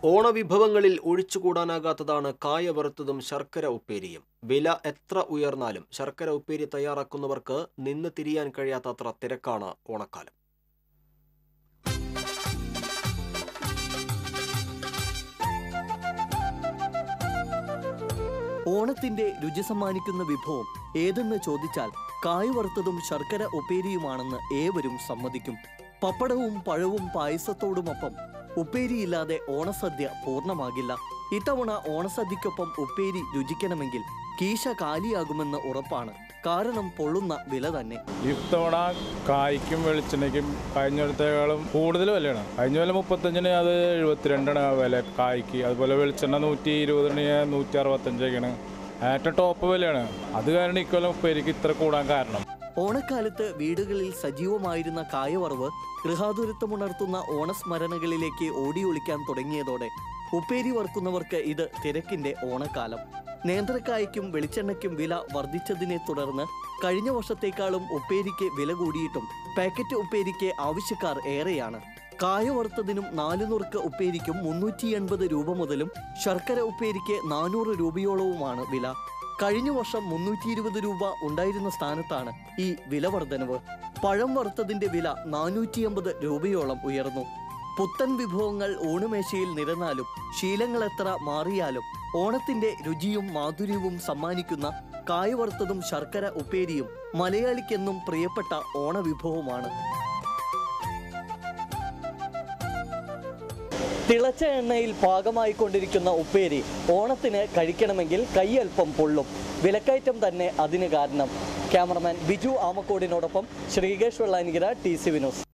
ഓണവിഭവങ്ങളിൽ ഒഴിച്ചുകൂടാനാകാത്തതാണ് കായ വറുത്തതും ശർക്കര ഉപ്പേരിയും വില എത്ര ഉയർന്നാലും ശർക്കര ഉപ്പേരി തയ്യാറാക്കുന്നവർക്ക് നിന്ന് തിരിയാൻ കഴിയാത്തത്ര തിരക്കാണ് ഓണക്കാലം ഓണത്തിന്റെ രുചി സമ്മാനിക്കുന്ന വിഭവം ഏതെന്ന് ചോദിച്ചാൽ കായ് വറുത്തതും ശർക്കര ഉപ്പേരിയുമാണെന്ന് ഏവരും സമ്മതിക്കും പപ്പടവും പഴവും പായസത്തോടുമൊപ്പം ഉപ്പേരിയില്ലാതെ ഓണസദ്യ പൂർണ്ണമാകില്ല ഇത്തവണ ഓണസദ്യക്കൊപ്പം ഉപ്പേരി രുചിക്കണമെങ്കിൽ കീശ കാലിയാകുമെന്ന് ഉറപ്പാണ് കാരണം പൊള്ളുന്ന വില തന്നെ ഇത്തവണ കായ്ക്കും വെളിച്ചെണ്ണയ്ക്കും കഴിഞ്ഞിടത്തേക്കാളും കൂടുതൽ വിലയാണ് കഴിഞ്ഞ വില മുപ്പത്തഞ്ചിന് അത് എഴുപത്തിരണ്ടാണ് വില കായ്ക്ക് അതുപോലെ വെളിച്ചെണ്ണ നൂറ്റി ഇരുപതിന് നൂറ്റി അറുപത്തഞ്ചൊക്കെയാണ് ഏറ്റവും ടോപ്പ് വിലയാണ് അത് കാരണം ഇക്കൊല്ലം ഉപ്പേരിക്ക് ഇത്ര കൂടാൻ കാരണം ഓണക്കാലത്ത് വീടുകളിൽ സജീവമായിരുന്ന കായവറവ് ഗൃഹാതുരത്വമുണർത്തുന്ന ഓണസ്മരണകളിലേക്ക് ഓടിയൊളിക്കാൻ തുടങ്ങിയതോടെ ഉപ്പേരി വറുക്കുന്നവർക്ക് ഇത് തിരക്കിന്റെ ഓണക്കാലം നേന്ത്രക്കായ്ക്കും വെളിച്ചെണ്ണയ്ക്കും വില വർദ്ധിച്ചതിനെ തുടർന്ന് കഴിഞ്ഞ വർഷത്തേക്കാളും ഉപ്പേരിക്ക് വില കൂടിയിട്ടും പാക്കറ്റ് ഉപ്പേരിക്ക് ആവശ്യക്കാർ ഏറെയാണ് കായ വറുത്തതിനും നാല് നുറുക്ക് ഉപ്പേരിക്കും മുന്നൂറ്റി എൺപത് രൂപ മുതലും ശർക്കര ഉപ്പേരിക്ക് നാനൂറ് രൂപയോളവുമാണ് വില കഴിഞ്ഞ വർഷം മുന്നൂറ്റി ഇരുപത് രൂപ ഉണ്ടായിരുന്ന സ്ഥാനത്താണ് ഈ വില വർധനവ് പഴം വറുത്തതിന്റെ വില നാനൂറ്റി അമ്പത് രൂപയോളം ഉയർന്നു പുത്തൻ വിഭവങ്ങൾ ഊണുമേശയിൽ നിരന്നാലും ശീലങ്ങൾ എത്ര മാറിയാലും ഓണത്തിന്റെ രുചിയും മാധുര്യവും സമ്മാനിക്കുന്ന കായ വറുത്തതും ശർക്കര ഉപ്പേരിയും മലയാളിക്കെന്നും പ്രിയപ്പെട്ട ഓണവിഭവമാണ് തിളച്ച എണ്ണയിൽ പാകമായിക്കൊണ്ടിരിക്കുന്ന ഉപ്പേരി ഓണത്തിന് കഴിക്കണമെങ്കിൽ കൈയൽപ്പം പൊള്ളും വിലക്കയറ്റം തന്നെ അതിന് കാരണം ക്യാമറമാൻ ബിജു ആമക്കോടിനോടൊപ്പം ശ്രീകേഷ് വെള്ളാനികര ടി സി വിനോസ്